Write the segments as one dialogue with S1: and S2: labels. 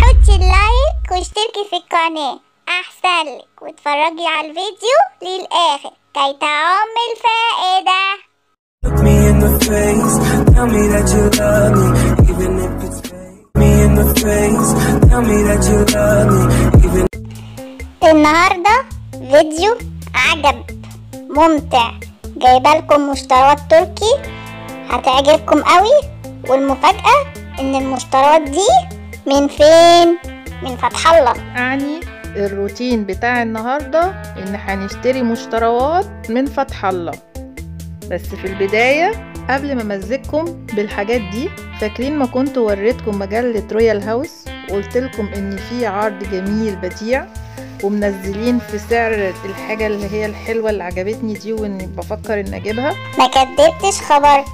S1: حطي اللايك واشتركي في القناة أحسن لك واتفرجي على الفيديو للآخر كي تعم الفائدة
S2: Look me in the face, tell me that you love me, even if it's fake. Me in the face, tell me that you love me, even
S1: النهاردة فيديو عجب ممتع جايبه لكم مشتريات تركي هتعجبكم قوي والمفاجأة ان المشتريات دي من فين من فتح الله
S3: أعني الروتين بتاع النهاردة إن هنشتري مشتريات من فتح الله بس في البداية قبل ما أمزجكم بالحاجات دي فاكرين ما كنت وريتكم مجلة رويال هاوس وقلت لكم إن في عرض جميل بديع ومنزلين في سعر الحاجة اللي هي الحلوة اللي عجبتني دي وإني بفكر إن أجيبها
S1: ما كدبتش خبر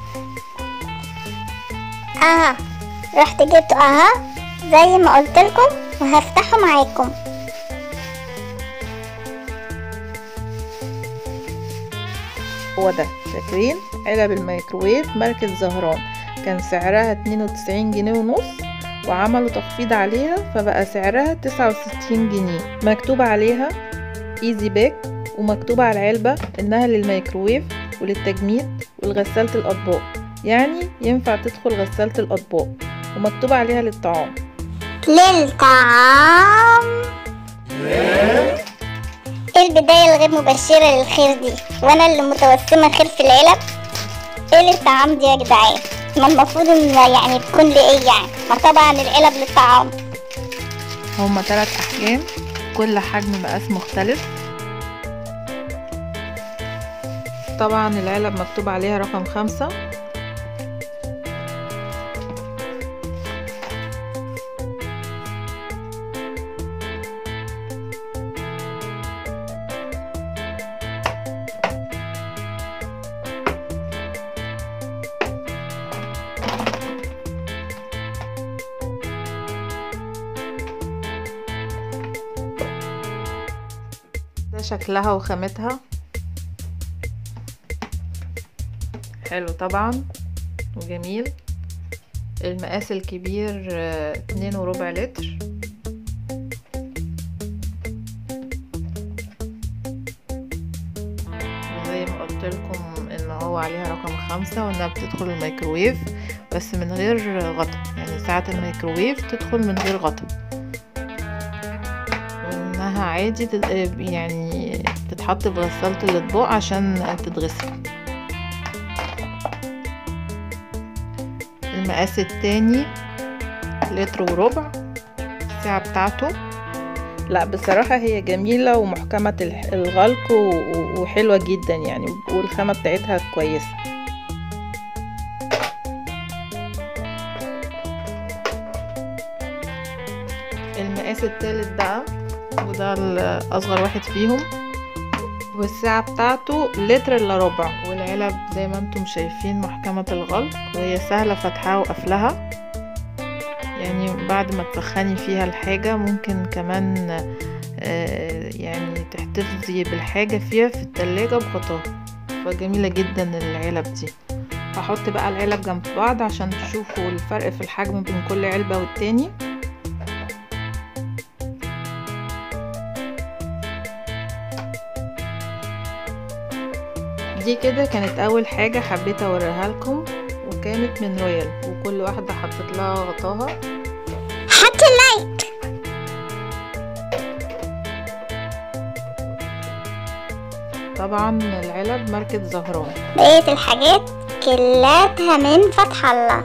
S1: اها رحت جبته اها زي ما قلت لكم وهفتحه معاكم
S3: هو ده فاكرين علب الميكروويف ماركة زهران كان سعرها 92 جنيه ونص وعملوا تخفيض عليها فبقى سعرها 69 جنيه مكتوب عليها ايزي باك ومكتوب على العلبة انها للميكروويف وللتجميد ولغسالة الاطباق يعني ينفع تدخل غسالة الاطباق ومكتوب عليها للطعام
S1: للطعام ايه البداية الغير مبشرة للخير دي وانا اللي متوسمة خير في العلب ايه الطعام دي يا جدعان ما المفروض ان يعني تكون لايه يعني ما طبعا العلب للطعام
S3: هما تلات أحجام كل حجم مقاس مختلف طبعا العلب مكتوب عليها رقم خمسة ده شكلها وخامتها حلو طبعا وجميل المقاس الكبير آه، اتنين وربع لتر زي ما قلت لكم ان هو عليها رقم خمسة وانها بتدخل الميكروويف بس من غير غطا يعني ساعة الميكروويف تدخل من غير غطا وانها عادي تت- يعني تتحط في غسالة الاطباق عشان تتغسل المقاس التاني لتر وربع الساعة بتاعته لا بصراحة هي جميلة ومحكمة الح- الغلق و- و- وحلوة جدا يعني والخامة بتاعتها كويسة المقاس التالت بقى وده الأصغر واحد فيهم والساعة بتاعته لتر الا ربع والعلب زي ما انتم شايفين محكمة الغلق وهي سهلة فتحها وقفلها يعني بعد ما تسخني فيها الحاجة ممكن كمان آه، يعني تحتفظي بالحاجة فيها في التلاجة بغطاها فجميلة جدا العلب دي هحط بقى العلب جنب بعض عشان تشوفوا الفرق في الحجم بين كل علبة والتاني دي كده كانت اول حاجة حبيت اوريها لكم وكانت من رويال وكل واحدة حطيت لها غطاها
S1: حط اللايك
S3: طبعا العلب ماركة زهران
S1: بقية الحاجات كلاتها من فتح الله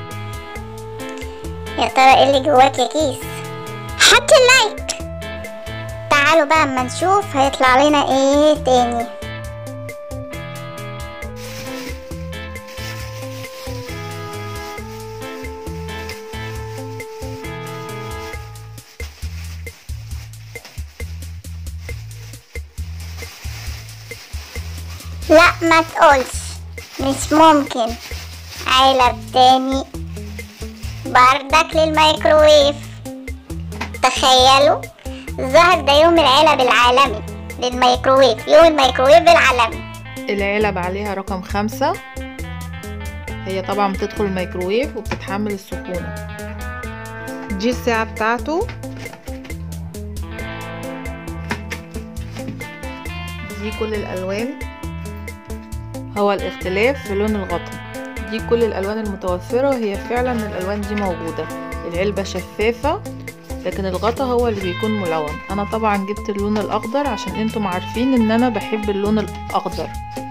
S1: يا ترى ايه اللي جواك يا كيس حط اللايك تعالوا بقى اما نشوف هيطلع لنا ايه تاني لا ما تقولش مش ممكن علب تاني بردك للميكروويف تخيلوا ظهر ده يوم العلب العالمي للميكروويف يوم الميكروويف العالمي
S3: العلب عليها رقم خمسة هي طبعا بتدخل الميكروويف وبتتحمل السخونة دي الساعة بتاعته دي كل الألوان هو الاختلاف في لون الغطا دي كل الألوان المتوفرة هي فعلا الألوان دي موجودة العلبة شفافة لكن الغطا هو اللي بيكون ملون انا طبعا جبت اللون الاخضر عشان انتم عارفين ان انا بحب اللون الاخضر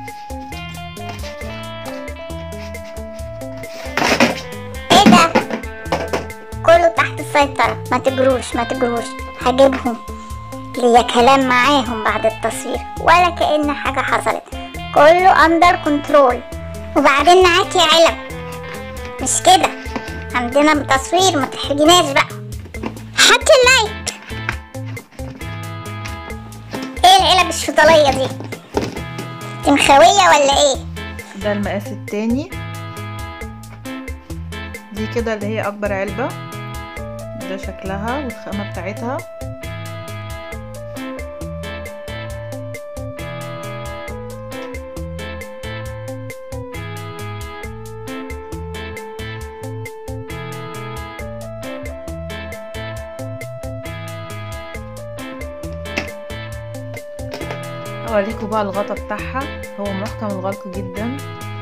S1: ايه ده كله تحت السيطرة ما تجروش ما تجروش هجيبهم ليا كلام معاهم بعد التصوير ولا كأن حاجة حصلت كله اندر كنترول وبعدين معاكي علب مش كده عندنا تصوير ما تحرجناش بقى حط اللايك ايه العلب الشوطلية دي دي مخاوية ولا ايه
S3: ده المقاس التاني دي كده اللي هي اكبر علبة ده شكلها والخامة بتاعتها اوريكم بقى الغطا بتاعها هو محكم الغلق جدا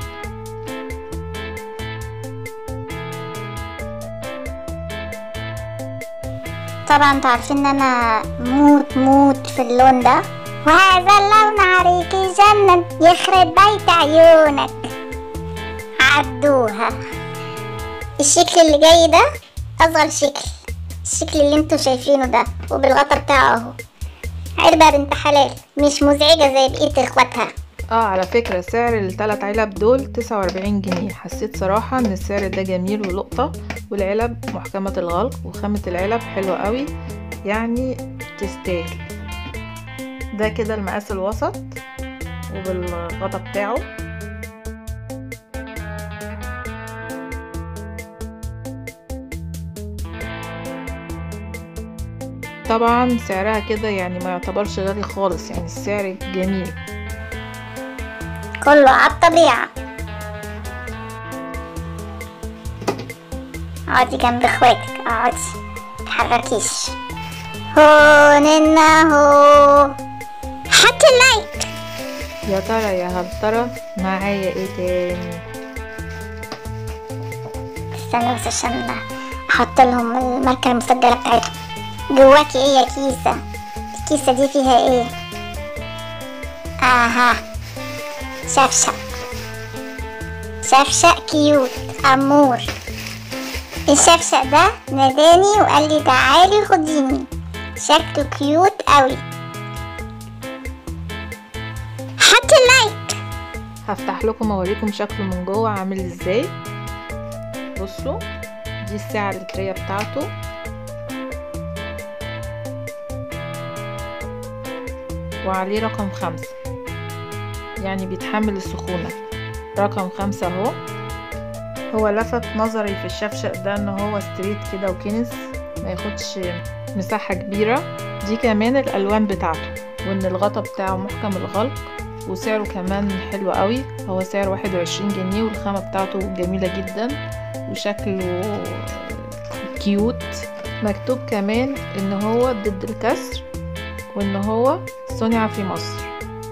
S1: طبعا انتوا عارفين ان انا موت موت في اللون ده وهذا اللون عليك جنة يخرب بيت عيونك عدوها الشكل اللي جاي ده اصغر شكل الشكل اللي انتوا شايفينه ده وبالغطا بتاعه اهو علبة بنت حلال مش مزعجة زي بقية اخواتها
S3: اه على فكرة سعر الثلاث علب دول تسعة واربعين جنيه حسيت صراحة ان السعر ده جميل ولقطة والعلب محكمة الغلق وخامة العلب حلوة قوي يعني تستاهل ده كده المقاس الوسط وبالغطا بتاعه طبعا سعرها كده يعني ما يعتبرش غالي خالص يعني السعر جميل
S1: كله على الطبيعة اقعدي جنب اخواتك اقعدي متحركيش هون انه حط اللايك
S3: يا ترى يا هل ترى معايا ايه تاني
S1: استنى بس عشان احط لهم الماركة المسجلة بتاعتهم جواكي ايه يا كيسة الكيسة دي فيها ايه اها شفشق شفشق كيوت امور الشفشق ده ناداني وقال لي تعالي خديني شكله كيوت قوي حط اللايك
S3: هفتح لكم اوريكم شكله من جوه عامل ازاي بصوا دي الساعة اللترية بتاعته وعليه رقم خمسة يعني بيتحمل السخونة رقم خمسة اهو هو لفت نظري في الشفشق ده ان هو ستريت كده وكنس ما ياخدش مساحة كبيرة دي كمان الالوان بتاعته وان الغطا بتاعه محكم الغلق وسعره كمان حلو قوي هو سعر واحد وعشرين جنيه والخامة بتاعته جميلة جدا وشكله كيوت مكتوب كمان ان هو ضد الكسر وان هو صنع في مصر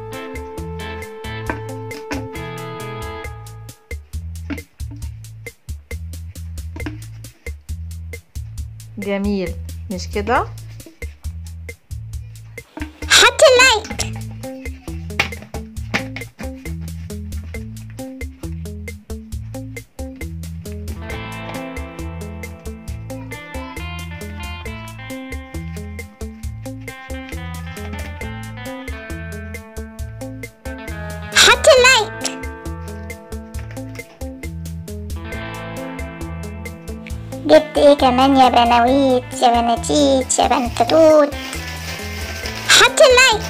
S3: جميل مش كده
S1: حط اللايك حط اللايك جبت ايه كمان يا بناويت يا بناتيت يا بنتتوت حط اللايك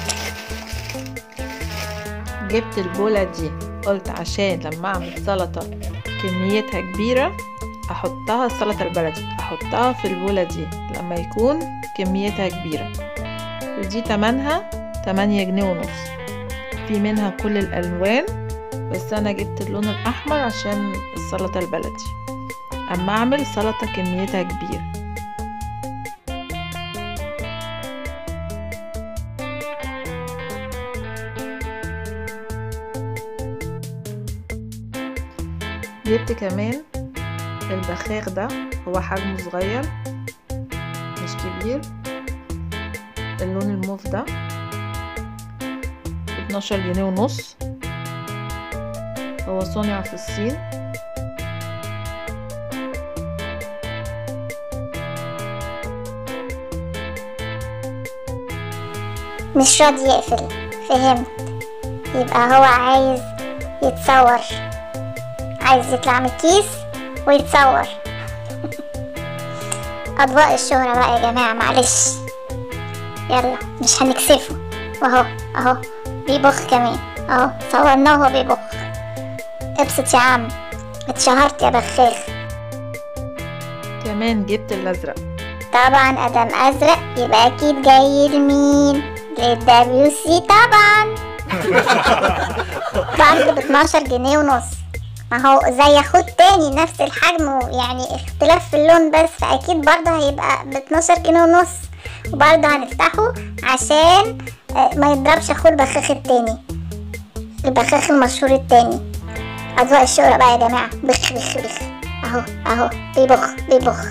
S3: جبت البولة دي قلت عشان لما اعمل سلطة كميتها كبيرة احطها السلطة البلدي احطها في البولة دي لما يكون كميتها كبيرة ودي تمنها تمانية جنيه ونص في منها كل الالوان بس انا جبت اللون الاحمر عشان السلطة البلدي اما اعمل سلطة كميتها كبيرة جبت كمان البخاخ ده هو حجمه صغير مش كبير اللون الموف ده 12 جنيه ونص هو صنع في الصين
S1: مش راضي يقفل فهمت يبقى هو عايز يتصور عايز يطلع من الكيس ويتصور أضواء الشهرة بقى يا جماعة معلش يلا مش هنكسفه واهو اهو بيبخ كمان اهو صورناه وهو بيبخ ابسط يا عم اتشهرت يا بخاخ
S3: كمان جبت الازرق
S1: طبعا ادم ازرق يبقى اكيد جاي لمين للدبليو سي طبعا برضه ب 12 جنيه ونص ما هو زي اخوه تاني نفس الحجم يعني اختلاف في اللون بس فاكيد برضه هيبقى ب 12 جنيه ونص وبرضه هنفتحه عشان آه، ما يضربش اخوه البخاخ التاني البخاخ المشهور التاني اضواء الشهرة بقى يا جماعة بخ بخ بخ اهو اهو بيبخ بيبخ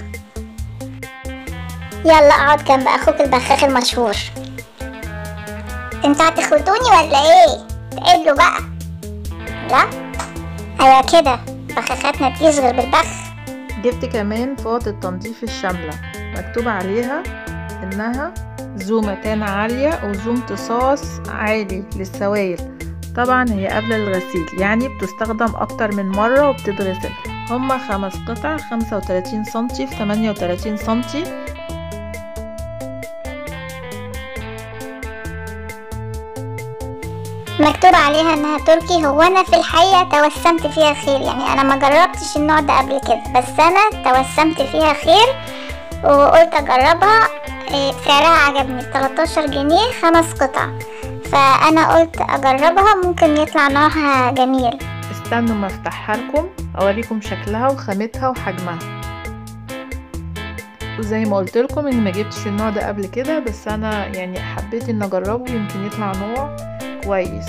S1: يلا اقعد جنب اخوك البخاخ المشهور انتوا هتخوتوني ولا ايه تقلوا بقى لا ايوه كده بخاخاتنا تجيش غير بالبخ
S3: جبت كمان فوط التنظيف الشاملة مكتوب عليها انها ذو متانة عالية وذو امتصاص عالي للسوائل طبعا هي قبل الغسيل يعني بتستخدم اكتر من مرة وبتتغسل هما خمس قطع خمسة وتلاتين سنتي في تمانية وتلاتين سنتي
S1: مكتوب عليها انها تركي هو انا في الحقيقة توسمت فيها خير يعني انا ما جربتش النوع ده قبل كده بس انا توسمت فيها خير وقلت اجربها إيه، سعرها عجبني 13 جنيه خمس قطع فانا قلت اجربها ممكن يطلع نوعها جميل
S3: استنوا ما افتحها لكم اوريكم شكلها وخامتها وحجمها وزي ما قلت لكم اني ما جبتش النوع ده قبل كده بس انا يعني حبيت ان اجربه يمكن يطلع نوع كويس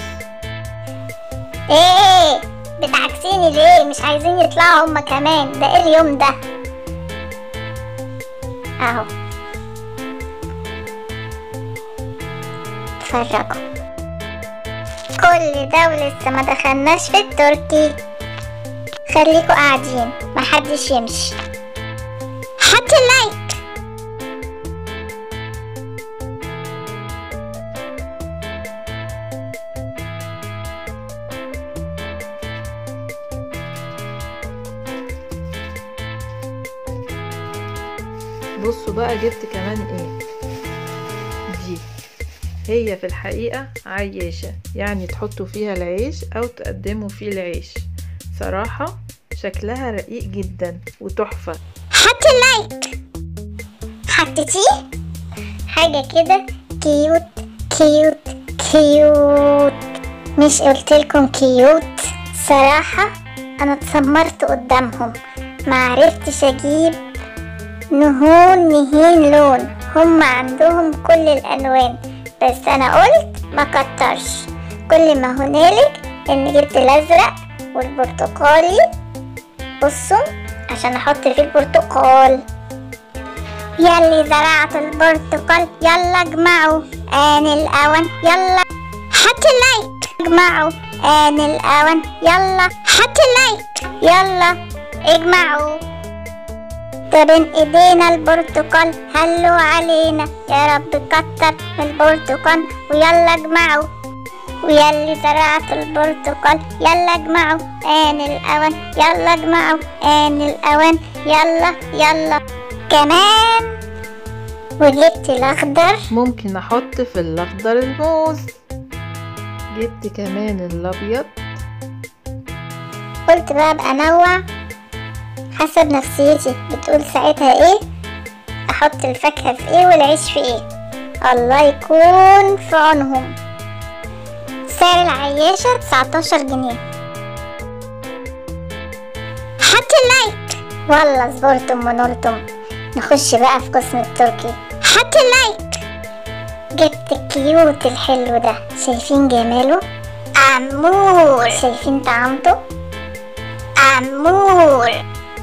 S1: ايه بتعكسيني ليه مش عايزين يطلعوا هما كمان ده ايه اليوم ده اهو اتفرجوا كل ده ولسه ما دخلناش في التركي خليكوا قاعدين محدش يمشي حط اللايك
S3: بصوا بقى جبت كمان ايه دي هي في الحقيقة عياشة يعني تحطوا فيها العيش او تقدموا فيه العيش صراحة شكلها رقيق جدا وتحفة
S1: حط اللايك حطيتيه حاجة كده كيوت كيوت كيوت مش قلتلكم كيوت صراحة انا اتسمرت قدامهم معرفتش اجيب نهون نهين لون هم عندهم كل الالوان بس انا قلت ما كترش كل ما هنالك ان جبت الازرق والبرتقالي بصوا عشان احط فيه البرتقال يلي زرعت البرتقال يلا اجمعوا آن الأوان يلا حط اللايك اجمعوا آن الأوان يلا حط اللايك يلا اجمعوا ده بين ايدينا البرتقال هلوا علينا يا رب كتر من البرتقال ويلا اجمعوا ويلي زرعت البرتقال يلا اجمعوا آن الأوان يلا اجمعوا آن الأوان يلا يلا كمان وجبت الأخضر
S3: ممكن احط في الاخضر الموز جبت كمان الابيض
S1: قلت بقى ابقى انوع حسب نفسيتي بتقول ساعتها ايه احط الفاكهة في ايه والعيش في ايه الله يكون في عونهم سعر العياشة 19 جنيه حط اللايك والله صبرتم ونلتم نخش بقى في قسم التركي حط اللايك جبت الكيوت الحلو ده شايفين جماله أمور شايفين طعمته أمور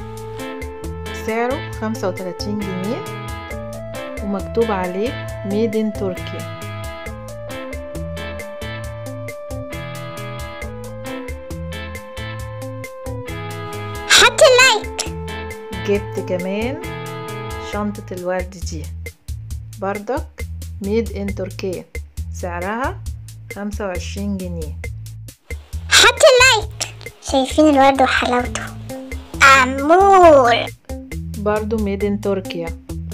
S3: سعره خمسة وتلاتين جنيه ومكتوب عليه ميد ان تركيا
S1: حط لايك
S3: جبت كمان شنطة الورد دي بردك ميد ان تركيا سعرها خمسة وعشرين جنيه
S1: حط لايك شايفين الورد وحلاوته أمور
S3: برضو ميد ان تركيا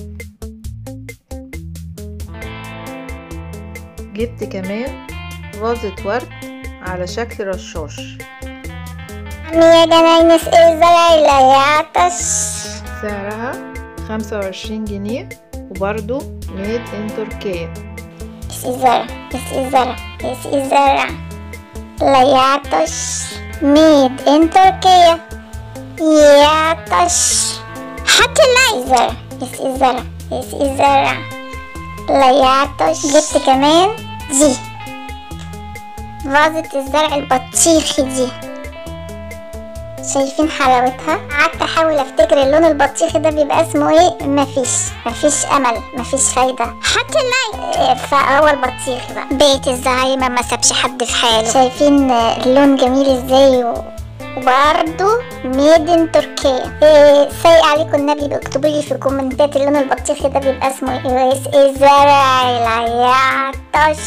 S3: جبت كمان فازة ورد على شكل رشاش
S1: يا جناين نسقي الزرع لا يعطش
S3: سعرها خمسة وعشرين جنيه وبرضو ميد ان تركيا
S1: نسقي الزرع نسقي الزرع نسقي الزرع لا يعطش ميد ان تركيا يعطش حط لايك زرع نسقي الزرع نسقي الزرع لا يعطش جبت كمان دي فازة الزرع البطيخي دي شايفين حلاوتها قعدت احاول افتكر اللون البطيخي ده بيبقى اسمه ايه مفيش مفيش امل مفيش فايده حتى اللايك فهو البطيخي بقى بيت الزهايمر ما سابش حد في حاله شايفين اللون جميل ازاي و... وبرضه ميدن تركيا إيه سايق عليكم النبي اكتبوا لي في الكومنتات اللون البطيخي ده بيبقى اسمه ايه ايه الزرع لا يعطش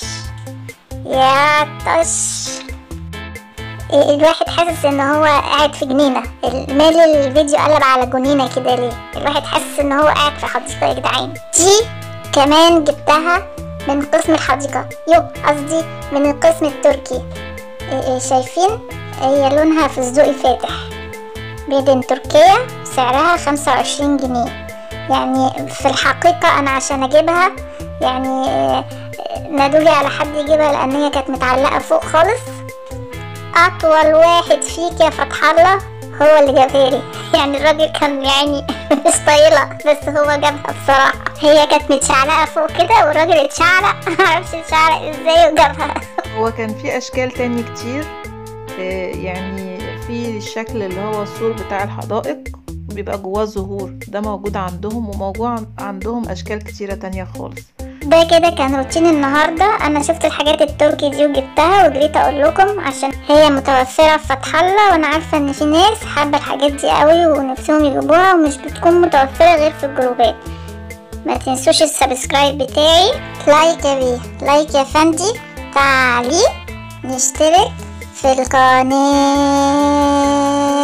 S1: يعطش الواحد حاسس ان هو قاعد في جنينه مال الفيديو قلب على جنينه كده ليه الواحد حاسس ان هو قاعد في حديقه يا جدعان دي كمان جبتها من قسم الحديقه يو قصدي من القسم التركي شايفين هي لونها فستقي فاتح بيدن تركيا سعرها خمسة وعشرين جنيه يعني في الحقيقة أنا عشان أجيبها يعني نادولي على حد يجيبها لأن هي كانت متعلقة فوق خالص اطول واحد فيك يا فتح الله هو اللي جابها لي يعني الراجل كان يعني مش طايله بس هو جابها بصراحه هي كانت متشعلقه فوق كده والراجل اتشعلق معرفش اتشعلق ازاي وجابها
S3: هو كان في اشكال تاني كتير يعني في الشكل اللي هو السور بتاع الحدائق بيبقى جواه زهور ده موجود عندهم وموجود عندهم اشكال كتيرة تانية خالص
S1: ده كده كان روتين النهاردة انا شفت الحاجات التركي دي وجبتها وجريت اقول لكم عشان هي متوفرة في فتح الله وانا عارفة ان في ناس حابة الحاجات دي قوي ونفسهم يجيبوها ومش بتكون متوفرة غير في الجروبات ما تنسوش السبسكرايب بتاعي لايك يا بيه لايك يا فندي تعليق نشترك في القناة